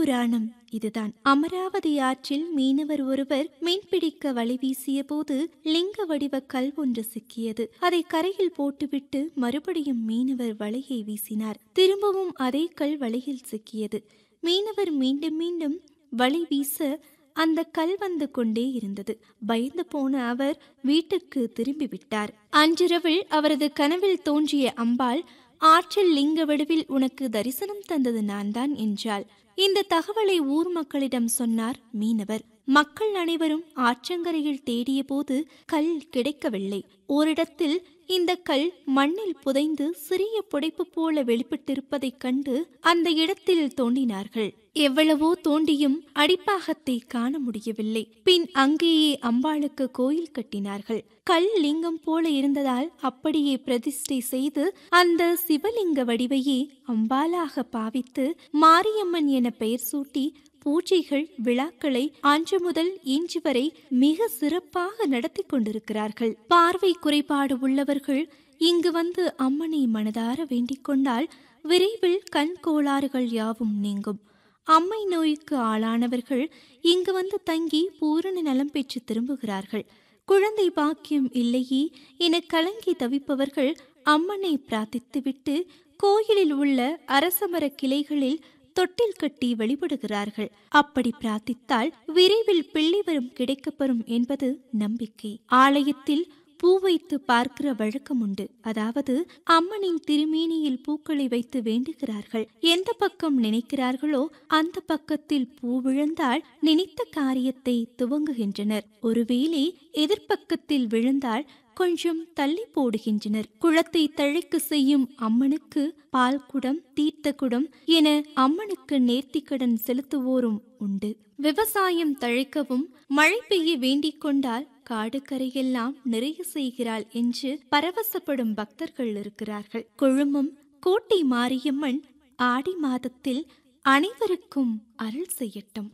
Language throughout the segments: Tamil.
புராணம் இதுதான் அமராவதி ஆற்றில் மீனவர் ஒருவர் மீன்பிடிக்க வலை வீசிய போது லிங்க வடிவ கல் ஒன்று சிக்கியது அதை கரையில் போட்டுவிட்டு மறுபடியும் மீனவர் வலையை வீசினார் திரும்பவும் அதே கல் வலையில் சிக்கியது மீனவர் மீண்டும் மீண்டும் வலை வீச அந்த கல் வந்து கொண்டே இருந்தது பயந்து போன அவர் வீட்டுக்கு திரும்பி விட்டார் அன்றிரவில் அவரது கனவில் தோன்றிய அம்பாள் ஆற்றில் லிங்க வடிவில் உனக்கு தரிசனம் தந்தது நான்தான் என்றாள் இந்த தகவலை ஊர் மக்களிடம் சொன்னார் மீனவர் மக்கள் அனைவரும் ஆற்றங்கரையில் தேடிய போது கல் கிடைக்கவில்லை ஓரிடத்தில் இந்த கல் மண்ணில் புதைந்து சிறிய புடைப்பு போல வெளிப்பட்டிருப்பதைக் கண்டு அந்த இடத்தில் தோண்டினார்கள் எவ்வளவோ தோண்டியும் அடிப்பாகத்தை காண முடியவில்லை பின் அங்கேயே அம்பாளுக்கு கோயில் கட்டினார்கள் கல் லிங்கம் போல இருந்ததால் அப்படியே பிரதிஷ்டை செய்து அந்த சிவலிங்க வடிவையே அம்பாலாக பாவித்து மாரியம்மன் என பெயர் சூட்டி பூஜைகள் விழாக்களை அன்று முதல் இன்று வரை மிக சிறப்பாக நடத்தி கொண்டிருக்கிறார்கள் பார்வை குறைபாடு உள்ளவர்கள் இங்கு வந்து அம்மனை மனதார வேண்டிக் கொண்டால் விரைவில் கண் கோளாறுகள் யாவும் நீங்கும் அம்மை நோய்க்கு ஆளானவர்கள் இங்கு வந்து தங்கி பூரண நலம் பெற்று திரும்புகிறார்கள் குழந்தை பாக்கியம் இல்லையே என கலங்கி தவிப்பவர்கள் அம்மனை பிரார்த்தித்துவிட்டு கோயிலில் உள்ள அரசமர கிளைகளில் தொட்டில் கட்டி வழிபடுகிறார்கள் அப்படி பிரார்த்தித்தால் விரைவில் பிள்ளை வரும் கிடைக்கப்பெறும் என்பது நம்பிக்கை ஆலயத்தில் பூ வைத்து பார்க்கிற வழக்கம் உண்டு அதாவது அம்மனின் திருமேனியில் பூக்களை வைத்து வேண்டுகிறார்கள் எந்த பக்கம் நினைக்கிறார்களோ அந்த பக்கத்தில் பூ விழுந்தால் நினைத்த காரியத்தை துவங்குகின்றனர் ஒருவேளை எதிர்ப்பக்கத்தில் விழுந்தால் கொஞ்சம் தள்ளி போடுகின்றனர் குளத்தை தழைக்கு செய்யும் அம்மனுக்கு பால் குடம் தீர்த்த குடம் என அம்மனுக்கு நேர்த்திக்கடன் செலுத்துவோரும் உண்டு விவசாயம் தழைக்கவும் மழை பெய்ய வேண்டிக் கொண்டால் காடு கரையெல்லாம் நிறைய செய்கிறாள் என்று பரவசப்படும் பக்தர்கள் இருக்கிறார்கள் கொழுமம் கோட்டை மாரியம்மன் ஆடி மாதத்தில் அனைவருக்கும் அருள் செய்யட்டும்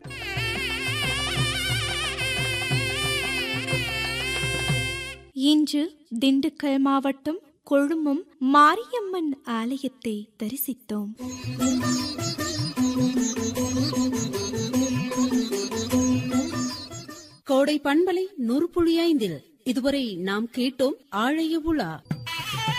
இன்று திண்டுக்கல் மாவட்டம் கொழுமம் மாரியம்மன் ஆலயத்தை தரிசித்தோம் கோடை பண்பலை நூறு புள்ளி ஐந்தில் இதுவரை நாம் கேட்டோம் ஆழைய உலா